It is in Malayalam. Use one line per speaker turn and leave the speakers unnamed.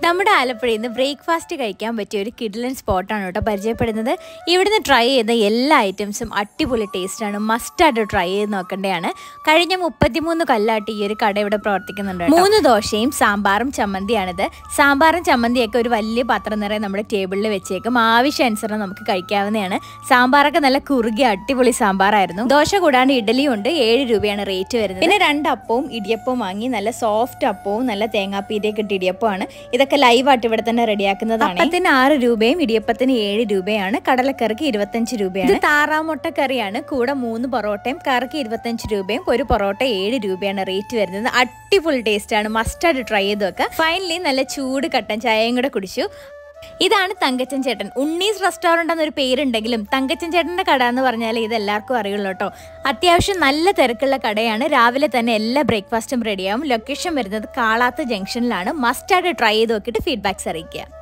നമ്മുടെ ആലപ്പുഴയിൽ നിന്ന് ബ്രേക്ക്ഫാസ്റ്റ് കഴിക്കാൻ പറ്റിയ ഒരു കിഡ്ലൻ സ്പോട്ടാണ് കേട്ടോ പരിചയപ്പെടുന്നത് ഇവിടുന്ന് ട്രൈ ചെയ്ത എല്ലാ ഐറ്റംസും അടിപൊളി ടേസ്റ്റാണ് മസ്റ്റായിട്ട് ട്രൈ ചെയ്ത് നോക്കേണ്ടതാണ് കഴിഞ്ഞ മുപ്പത്തിമൂന്ന് കൊല്ലമായിട്ട് ഈ ഒരു കട ഇവിടെ പ്രവർത്തിക്കുന്നുണ്ട് കേട്ടോ. മൂന്ന് ദോശയും സാമ്പാറും ചമ്മന്തിയാണിത് സാമ്പാറും ചമ്മന്തിയൊക്കെ ഒരു വലിയ പാത്രം നിറയെ നമ്മുടെ ടേബിളിൽ വെച്ചേക്കും ആവശ്യാനുസരണം നമുക്ക് കഴിക്കാവുന്നതാണ് സാമ്പാറൊക്കെ നല്ല കുറുകിയ അടിപൊളി സാമ്പാറായിരുന്നു ദോശ കൂടാണ്ട് ഇഡലിയും ഉണ്ട് ഏഴ് രൂപയാണ് റേറ്റ് വരുന്നത് പിന്നെ രണ്ട് അപ്പവും ഇടിയപ്പവും വാങ്ങി നല്ല സോഫ്റ്റ് അപ്പവും നല്ല തേങ്ങാപ്പീരയൊക്കെ ഇട്ട് ഇടിയപ്പമാണ് ഇതൊക്കെ ലൈവായിട്ട് ഇവിടെ തന്നെ റെഡിയാക്കുന്നതാണ് അപ്പത്തിന് ആറ് രൂപയും ഇടിയപ്പത്തിന് ഏഴ് രൂപയാണ് കടലക്കറിക്ക് ഇരുപത്തഞ്ച് രൂപയാണ് ഇത് താറാമുട്ട കറിയാണ് കൂടെ മൂന്ന് പൊറോട്ടയും കറിക്ക് ഇരുപത്തഞ്ച് രൂപയും ഒരു പൊറോട്ട ഏഴ് രൂപയാണ് റേറ്റ് വരുന്നത് അടിപൊളി ടേസ്റ്റ് ആണ് മസ്റ്റായിട്ട് ട്രൈ ചെയ്ത് വെക്കുക ഫൈനലി നല്ല ചൂട് കട്ടൻ ചായയും കൂടെ കുടിച്ചു ഇതാണ് തങ്കച്ചൻ ചേട്ടൻ ഉണ്ണീസ് റെസ്റ്റോറൻ്റ് എന്നൊരു പേരുണ്ടെങ്കിലും തങ്കച്ചൻ ചേട്ടൻ്റെ കട എന്ന് പറഞ്ഞാൽ ഇത് എല്ലാവർക്കും അറിയുള്ളൂ കേട്ടോ അത്യാവശ്യം നല്ല തിരക്കുള്ള കടയാണ് രാവിലെ തന്നെ എല്ലാ ബ്രേക്ക്ഫാസ്റ്റും റെഡിയാവും ലൊക്കേഷൻ വരുന്നത് കാളാത്ത് ജംഗ്ഷനിലാണ് മസ്റ്റായിട്ട് ട്രൈ ചെയ്ത് നോക്കിയിട്ട് ഫീഡ്ബാക്സ് അറിയിക്കുക